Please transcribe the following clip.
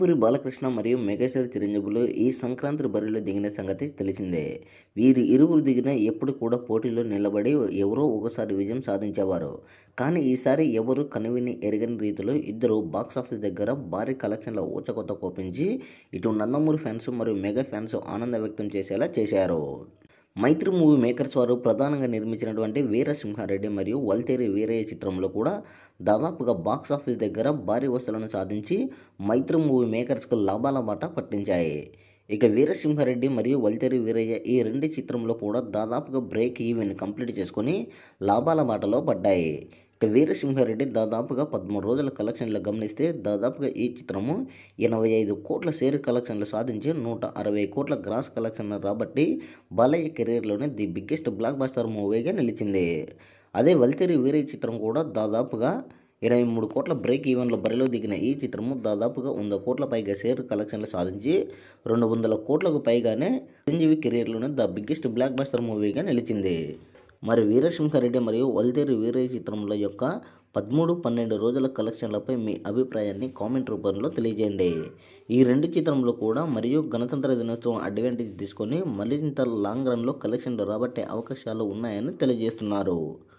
నందమూరి బాలకృష్ణ మరియు మెగాస్టార్ చిరంజీవులు ఈ సంక్రాంతి బరిలో దిగిన సంగతి తెలిసిందే వీరి ఇరువురు దిగిన ఎప్పుడు కూడా పోటీలో నిలబడి ఎవరో ఒకసారి విజయం సాధించేవారు కానీ ఈసారి ఎవరు కనువిని ఎరగని రీతిలో ఇద్దరు బాక్సాఫీస్ దగ్గర భారీ కలెక్షన్ల ఊచకొత్త కోపించి ఇటు నందమూరి ఫ్యాన్స్ మరియు మెగా ఫ్యాన్స్ ఆనందం వ్యక్తం చేసేలా చేశారు మైత్రి మూవీ మేకర్స్ వారు ప్రధానంగా నిర్మించినటువంటి వీరసింహారెడ్డి మరియు వల్తేరి వీరయ్య చిత్రంలో కూడా దాదాపుగా బాక్స్ ఆఫీస్ దగ్గర భారీ వసూలను సాధించి మైత్రి మూవీ మేకర్స్కు లాభాల బాట పట్టించాయి ఇక వీరసింహారెడ్డి మరియు వల్తేరి వీరయ్య ఈ రెండు చిత్రంలో కూడా దాదాపుగా బ్రేక్ ఈవెన్ కంప్లీట్ చేసుకొని లాభాల బాటలో పడ్డాయి ఇక వీరసింహారెడ్డి దాదాపుగా పదమూడు రోజుల కలెక్షన్లు గమనిస్తే దాదాపుగా ఈ చిత్రము ఎనభై ఐదు కోట్ల షేర్ కలెక్షన్లు సాధించి నూట అరవై కోట్ల గ్రాస్ కలెక్షన్ రాబట్టి బాలయ్య కెరీర్లోనే ది బిగ్గెస్ట్ బ్లాక్ బస్టర్ మూవీగా నిలిచింది అదే వల్తేరి వీరయ్య చిత్రం కూడా దాదాపుగా ఇరవై మూడు కోట్ల బ్రేక్ ఈవెన్లో బరిలో దిగిన ఈ చిత్రము దాదాపుగా వంద కోట్ల పైగా షేర్ కలెక్షన్లు సాధించి రెండు వందల కోట్లకు పైగానే చిరంజీవి కెరీర్లోనే ద బిగ్గెస్ట్ బ్లాక్ బస్టర్ మూవీగా నిలిచింది మరి వీరసింహారెడ్డి మరియు వల్తేరి వీరయ్య చిత్రముల యొక్క పదమూడు పన్నెండు రోజుల కలెక్షన్లపై మీ అభిప్రాయాన్ని కామెంట్ రూపంలో తెలియజేయండి ఈ రెండు చిత్రంలో కూడా మరియు గణతంత్ర దినోత్సవం అడ్వాంటేజ్ తీసుకొని మరింత లాంగ్ రన్లో కలెక్షన్లు రాబట్టే అవకాశాలు ఉన్నాయని తెలియజేస్తున్నారు